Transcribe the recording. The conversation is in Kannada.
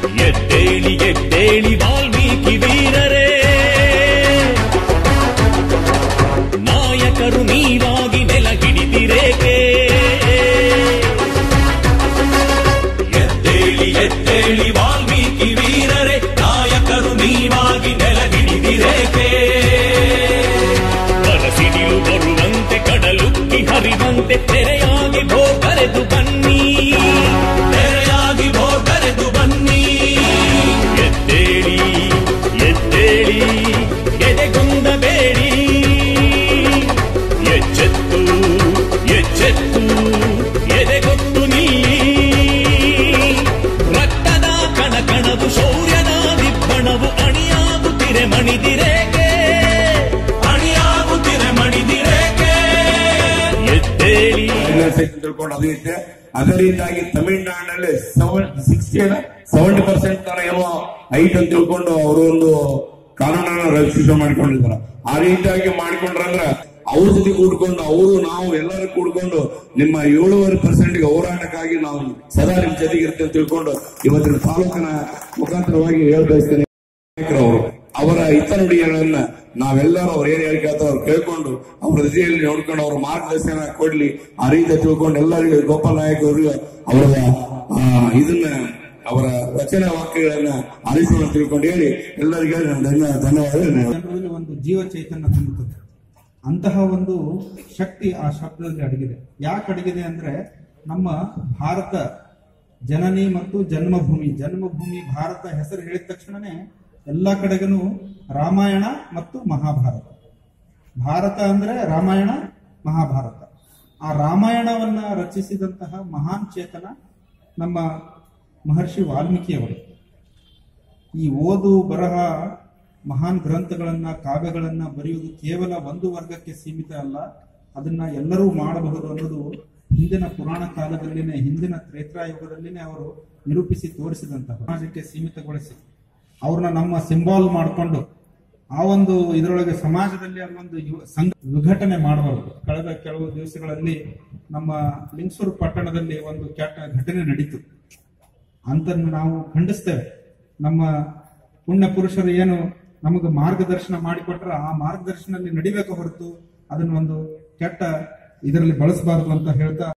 ಎದ್ದೇಳಿ ಎದ್ದೇಳಿ ವಾಲ್ಮೀಕಿ ವೀರರೇ ನಾಯಕರು ನೀವಾಗಿ ನೆಲ ಹಿಡಿದಿರೇಕೆ ಎದ್ದೇಳಿ ಎದ್ದೇಳಿ ವಾಲ್ಮೀಕಿ ವೀರರೇ ನಾಯಕರು ನೀವಾಗಿ ನೆಲ ಹಿಡಿದಿರೇಕೆ ಕನಸಿಡಿಲು ಬರುವಂತೆ ಕಡಲುಕ್ಕಿ ಹರಿವಂತೆ ತೆರೆಯಾಗಿ ಭೋ ಕರೆದು ಬನ್ನಿ ತೆರೆಯಾಗಿ ಭೋ ಕರೆದು ಬನ್ನಿ ಎದ್ದೇಳಿ ಎದ್ದೇಳಿ ಎದೆಗುಂದಬೇಡಿ ಎಚ್ಚೆತ್ತು ಎಚ್ಚೆತ್ತು ಎದೆಗೊತ್ತು ನಿಲ್ಲಿ ರಕ್ತದ ಕಣಕಣವು ಶೌರ್ಯದ ದಿಬ್ಬಣವು ಅಣಿಯಾಗುತ್ತಿರೆ ಮಣಿದಿರೇಕೆ ಅಣಿಯಾಗುತ್ತಿರೆ ಮಣಿದಿರೇಕೆ ಎದ್ದೇಳಿ ಸೆಕ್ಷನ್ ತಿಳ್ಕೊಂಡು ಅದು ಇದೆ ಅದರಿಂದಾಗಿ ತಮಿಳುನಾಡಿನಲ್ಲಿ ಸೆವೆನ್ ಸಿಕ್ಸ್ಟಿ ಸೆವೆಂಟಿ ಪರ್ಸೆಂಟ್ ತರ ಏನೋ ಐಟ್ ಅಂತ ತಿಳ್ಕೊಂಡು ಅವರು ಒಂದು ಕಾನೂನನ್ನ ರಜಿಸ್ಟ್ರೇಷನ್ ಮಾಡಿಕೊಂಡಿದ್ದಾರೆ ಆ ರೀತಿಯಾಗಿ ಮಾಡಿಕೊಂಡ್ರಂದ್ರೆ ಅವ್ರ ಜೊತೆ ಕೂಡ್ಕೊಂಡು ಅವರು ನಾವು ಎಲ್ಲರೂ ಕೂಡ್ಕೊಂಡು ನಿಮ್ಮ ಏಳುವರೆ ಪರ್ಸೆಂಟ್ ಹೋರಾಟಕ್ಕಾಗಿ ನಾವು ಸದಾ ನಿಮ್ ಜೊತೆಗಿರ್ತೇವೆ ಅಂತ ತಿಳ್ಕೊಂಡು ಇವತ್ತಿನ ತಾಲೂಕಿನ ಮುಖಾಂತರವಾಗಿ ಹೇಳ್ಬಯಸ್ತೇನೆ ನಾಯಕರವರು ಅವರ ಹಿತನುಡಿಗಳನ್ನ ನಾವೆಲ್ಲರೂ ಅವ್ರು ಏನ್ ಹೇಳ್ಕೊಳ್ತಾರೋ ಅವ್ರು ಕೇಳ್ಕೊಂಡು ಅವ್ರ ರಜೆಯಲ್ಲಿ ನೋಡ್ಕೊಂಡು ಅವ್ರ ಮಾರ್ಗದರ್ಶನ ಕೊಡ್ಲಿ ಆ ರೀತಿ ತಿಳ್ಕೊಂಡು ಎಲ್ಲರಿಗೂ ಗೋಪಾಲ್ ನಾಯಕ್ ಅವರಿಗೆ ಅವರ ಆ, ಇದನ್ನ ಅವರ ರಚನಾ ವಾಕ್ಯಗಳನ್ನ ಆಲಿಸೋಣ ತಿಳ್ಕೊಂಡು ಹೇಳಿ ಎಲ್ಲರಿಗೂ ನಾನು ಧನ್ಯ ಧನ್ಯವಾದ ಜನರಲ್ಲಿ ಒಂದು ಜೀವ ಚೈತನ್ಯ ತುಂಬುತ್ತದೆ ಅಂತಹ ಒಂದು ಶಕ್ತಿ ಆ ಶಬ್ದದಲ್ಲಿ ಅಡಗಿದೆ ಯಾಕೆ ಅಡಗಿದೆ ಅಂದ್ರೆ ನಮ್ಮ ಭಾರತ ಜನನಿ ಮತ್ತು ಜನ್ಮಭೂಮಿ ಜನ್ಮಭೂಮಿ ಭಾರತ ಹೆಸರು ಹೇಳಿದ ತಕ್ಷಣನೇ ಎಲ್ಲ ಕಡೆಗೂ ರಾಮಾಯಣ ಮತ್ತು ಮಹಾಭಾರತ ಭಾರತ ಅಂದ್ರೆ ರಾಮಾಯಣ ಮಹಾಭಾರತ ಆ ರಾಮಾಯಣವನ್ನ ರಚಿಸಿದಂತಹ ಮಹಾನ್ ಚೇತನ ನಮ್ಮ ಮಹರ್ಷಿ ವಾಲ್ಮೀಕಿಯವರು ಈ ಓದು ಬರಹ ಮಹಾನ್ ಗ್ರಂಥಗಳನ್ನ ಕಾವ್ಯಗಳನ್ನ ಬರೆಯುವುದು ಕೇವಲ ಒಂದು ವರ್ಗಕ್ಕೆ ಸೀಮಿತ ಅಲ್ಲ ಅದನ್ನ ಎಲ್ಲರೂ ಮಾಡಬಹುದು ಅನ್ನೋದು ಹಿಂದಿನ ಪುರಾಣ ಕಾಲದಲ್ಲಿನೇ ಹಿಂದಿನ ತ್ರೇತಾಯುಗದಲ್ಲಿನೇ ಅವರು ನಿರೂಪಿಸಿ ತೋರಿಸಿದಂತಹ ಸಮಾಜಕ್ಕೆ ಸೀಮಿತಗೊಳಿಸಿ ಅವ್ರನ್ನ ನಮ್ಮ ಸಿಂಬಾಲ್ ಮಾಡಿಕೊಂಡು ಆ ಒಂದು ಇದರೊಳಗೆ ಸಮಾಜದಲ್ಲಿ ಅದೊಂದು ಯು- ಸಂಘ ವಿಘಟನೆ ಮಾಡಬಾರದು ಕಳೆದ ಕೆಲವು ದಿವಸಗಳಲ್ಲಿ ನಮ್ಮ ಲಿಂಗಸೂರು ಪಟ್ಟಣದಲ್ಲಿ ಒಂದು ಕೆಟ್ಟ ಘಟನೆ ನಡೀತು ಅಂತನ್ನು ನಾವು ಖಂಡಿಸ್ತೇವೆ ನಮ್ಮ ಪುಣ್ಯ ಪುರುಷರು ಏನು ನಮಗೆ ಮಾರ್ಗದರ್ಶನ ಮಾಡಿಕೊಟ್ರ ಆ ಮಾರ್ಗದರ್ಶನದಲ್ಲಿ ನಡಿಬೇಕು ಹೊರತು ಅದನ್ನ ಒಂದು ಕೆಟ್ಟ ಇದರಲ್ಲಿ ಬಳಸಬಾರದು ಅಂತ ಹೇಳ್ತಾ